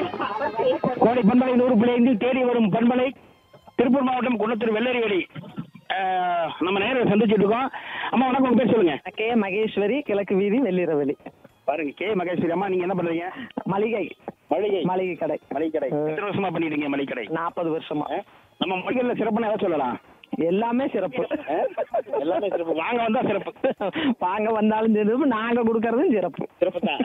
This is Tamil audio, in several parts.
கோடை பண்பலை நூறு பிள்ளைந்து தேடி வரும் பண்பலை திருப்பூர் மாவட்டம் குன்னத்தூர் வெள்ளரிவெளி அஹ், நம்ம நேரில் சந்திச்சுட்டு இருக்கோம் அம்மா வணக்கம் உங்க பேர் சொல்லுங்க கே மகேஸ்வரி கிழக்கு வீதி வெள்ளிரவெளி பாருங்க கே மகேஸ்வரி அம்மா நீங்க என்ன பண்றீங்க மளிகை மளிகை மளிகை கடை மளிகை கடை எத்தனை வருஷமா பண்ணிட்டு இருக்கீங்க மளிகை கடை நாற்பது வருஷமா நம்ம மளிகைல சிறப்புன்னு எதை சொல்லலாம் எல்லாமே சிறப்பு எல்லாமே சிறப்பு வாங்க வந்தா சிறப்பு வாங்க வந்தாலும் சிறப்பு நாங்க கொடுக்கறதும் சிறப்பு சிறப்பு தான்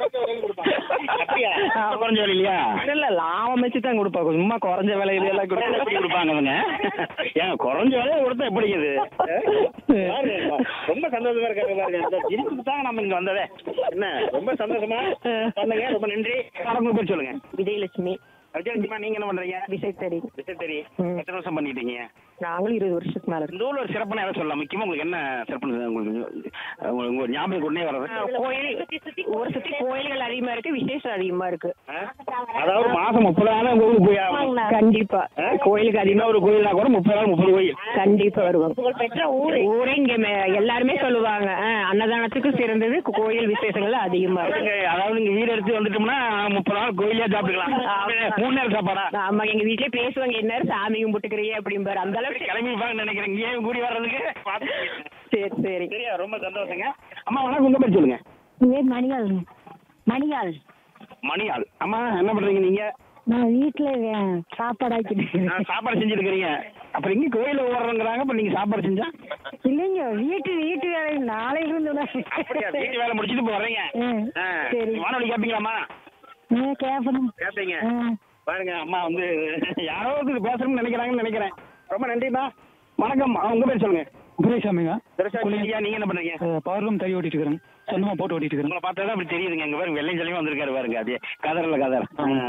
அப்படியா குறைஞ்ச விலை இல்லையா இல்ல லாபம் வச்சு தான் கொடுப்பாங்க சும்மா குறைஞ்ச விலையில எல்லாம் எப்படி கொடுக்க கொடுப்பாங்க அவங்க ஏங்க குறைஞ்ச விலையை கொடுத்தா எப்படி இது பாருங்க, ரொம்ப சந்தோஷமா இருக்காங்க பாருங்க இந்த ஜிம்முக்கு தான் நம்ம இங்க வந்ததே என்ன ரொம்ப சந்தோஷமா பண்ணுங்க ரொம்ப நன்றி வணக்கம் பேர் சொல்லுங்க விஜயலட்சுமி விஜயலட்சுமா நீங்க என்ன பண்றீங்க விசைத்தறி விசைத்தறி ம். எத்தனை வருஷம் பண்ணிட்டீங்க நாங்களும் இருபது வருஷத்துக்கு மேல இந்த ஊர்ல ஒரு சிறப்புன்னு எதை சொல்லலாம் முக்கியமா உங்களுக்கு என்ன சிறப்புன்னு உங்களுக்கு உங்களுக்கு உங்க ஞாபகம் உடனே வர்றது கோயில் ஒரு சுத்தி கோயில்கள் அதிகமா இருக்கு விசேஷம் அதிகமா இருக்கு ஆ? அதாவது மாசம் முப்பது நாள் உங்க ஊருக்கு போய் ஆகணும். கண்டிப்பா கோயிலுக்கு அதிகமா அதிகமா ஒரு கோயில்னா கூட முப்பது நாள் முப்பது கோயில் கண்டிப்பா வருவோம் ஊரே இங்க மே- எல்லாருமே சொல்லுவாங்க ஆ, அன்னதானத்துக்கு சிறந்தது கோயில் விசேஷங்கள் அதிகமா இருக்கு நீங்க அதாவது நீங்க வீடு எடுத்து வந்துட்டோம்னா முப்பது நாள் கோயிலே சாப்பிட்டுக்கலாம் மூணு நேரம் சாப்பாடா ஆமா எங்க வீட்லயே பேசுவாங்க என்ன சாமி கும்பிட்டுக்கிறீங்க அப்படிம்பாரு அந்த அளவுக்கு கிளம்பி இருப்பாங்கன்னு நினைக்கிறேன் இங்கே கூடி வர்றதுக்கு சரி சரி சரியா ரொம்ப சந்தோஷங்க அம்மா வணக்கம் உங்க பேர் சொல்லுங்க பேர் மணிகால் மணிகால் மணியாள் அம்மா என்ன பண்றீங்க நீங்க நான் வீட்டில் சாப்பாடு ஆக்கிட்டு நான் சாப்பாடு செஞ்சுட்டு இருக்கிறீங்க அப்புறம் இங்க கோயில ஓடுறோங்கிறாங்க அப்ப நீங்க சாப்பாடு செஞ்சா இல்லைங்க வீட்டு வீட்டு வேலை நாளையில இருந்து அப்படியா வீட்டு வேலை முடிச்சிட்டு இப்போ வர்றீங்க ம், ஆ, சரி. வானொலி கேட்பீங்களாம்மா கேட்பணும் கேட்பீங்க ஆ. பாருங்க அம்மா வந்து யாரோ ஒருத்தர் பேசணும்னு நினைக்கிறாங்கன்னு நினைக்கிறேன் ரொம்ப நன்றிம்மா வணக்கம் ஆ, உங்க பேர் சொல்லுங்க துரைசாமிங்க துரைசாமி ஐயா, நீங்க என்ன பண்றீங்க பவர் ரூம் தறி ஓட்டிட்டு இருக்கிறேன் சொந்தமா போட்டு ஓட்டிட்டு இருக்கிறேன் உங்களை பார்த்தா தான் அப்படி தெரியுதுங்க எங்க பாருங்க வெள்ளையும் சொல்லியும் வந்திருக்காரு பாருங்க அது கதறல கதர்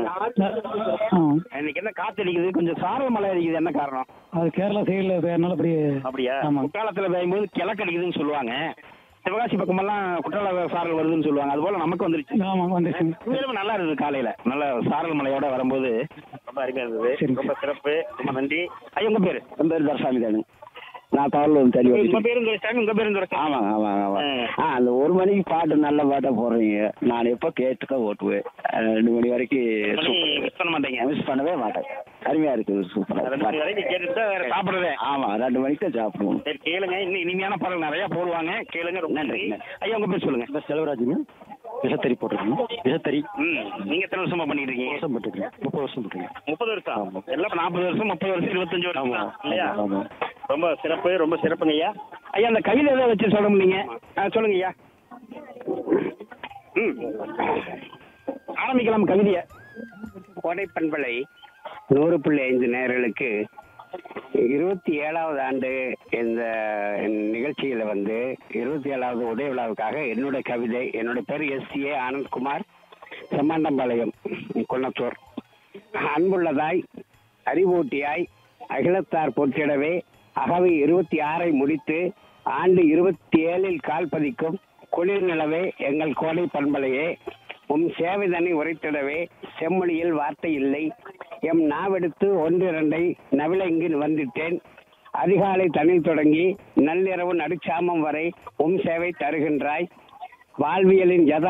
ஆ. இன்னைக்கு என்ன காத்து அடிக்குது கொஞ்சம் சாரல் மழை அடிக்குது என்ன காரணம் அது கேரளா சைடுல வேறனால அப்படி அப்படியா ஆமா. குற்றாலத்துல பெய்யும்போது கிழக்கு அடிக்குதுன்னு சொல்லுவாங்க சிவகாசி பக்கமெல்லாம் குற்றால சாரல் வருதுன்னு சொல்லுவாங்க அது போல நமக்கு வந்துருச்சு ஆமா வந்துருச்சுங்க உண்மையிலுமே நல்லா இருந்தது காலையில நல்ல சாரல் மலையோட வரும்போது ரொம்ப அருமையா இருந்தது சரி. ரொம்ப சிறப்பு ரொம்ப நன்றி ஐயா உங்க பேரு என் பேர் தரசாமி தானு நான் தவறுல தள்ளி உங்க ஓட்டிட்டு பேரும் துரைசாமி உங்க பேரும் துரைசாமி ஆமாங்க ஆமாங்க ஆமாங்க ஆ. ஆ அந்த ஒரு மணிக்கு பாட்டு நல்ல பாட்டா போடுறீங்க நான் எப்போ கேட்டுக்க ஓட்டுவேன் அஹ் ரெண்டு மணி வரைக்கும் மணி மிஸ் பண்ண மாட்டீங்க மிஸ் பண்ணவே மாட்டேன் அருமையா இருக்குது சூப்பரா ரெண்டு மணி வரைக்கும் கேட்டுட்டு தான் வேற சாப்பிடுறதே ஆமா ரெண்டு மணிக்கு தான் சாப்பிடுவோம் சரி கேளுங்க இன்னும் இனிமையான பாடல் நிறைய போடுவாங்க கேளுங்க ரொம்ப நன்றி நன்றி. ஐயா உங்க பேர் சொல்லுங்க செலவராஜுங்க விசத்தறி போட்டுருக்கோம் விசத்தறி ம் நீங்க எத்தனை வருஷமா பண்ணிட்டு இருக்கீங்க வருஷம் போட்டுருக்கேன் முப்பது வருஷம் போட்டுருக்கேன் முப்பது வருஷம் எல்லாம் நாற்பது வருஷம் முப்பது வருஷம் இருபத்தஞ்சு வருஷம் ஆமா தான், இல்லையா ஆமா ரொம்ப சிறப்பு ரொம்ப சிறப்புங்க ஐயா ஐயா அந்த கவிதை ஏதாவது வச்சு சொல்ல முடியுங்க ஆ, சொல்லுங்க ஐயா ம் ஆரம்பிக்கலாம் கவிதையை கோடை பண்பலை நூறு புள்ளி ஐந்து நேயர்களுக்கு இருபத்தி ஏழாவது ஆண்டு இந்த நிகழ்ச்சியில வந்து இருபத்தி ஏழாவது உதய விழாவுக்காக என்னுடைய கவிதை என்னுடைய பேர் எஸ் ஏ ஆனந்த்குமார் செம்மாண்டம்பாளையம் குன்னத்தூர் அன்புள்ளதாய் அறிவூட்டியாய் அகிலத்தார் போற்றிடவே அகவை இருபத்தி ஆறை முடித்து ஆண்டு இருபத்தி ஏழில் கால் பதிக்கும் குளிர் நிலவே எங்கள் கோடை பண்பலையே உம் சேவைதனை உரைத்திடவே செம்மொழியில் வார்த்தை இல்லை எம் நாவெடுத்து ஒன்றிரண்டை நவில இங்கு வந்திட்டேன் அதிகாலை தனில் தொடங்கி நள்ளிரவு நடுச்சாமம் வரை உம் சேவை தருகின்றாய் வாழ்வியலின் யதா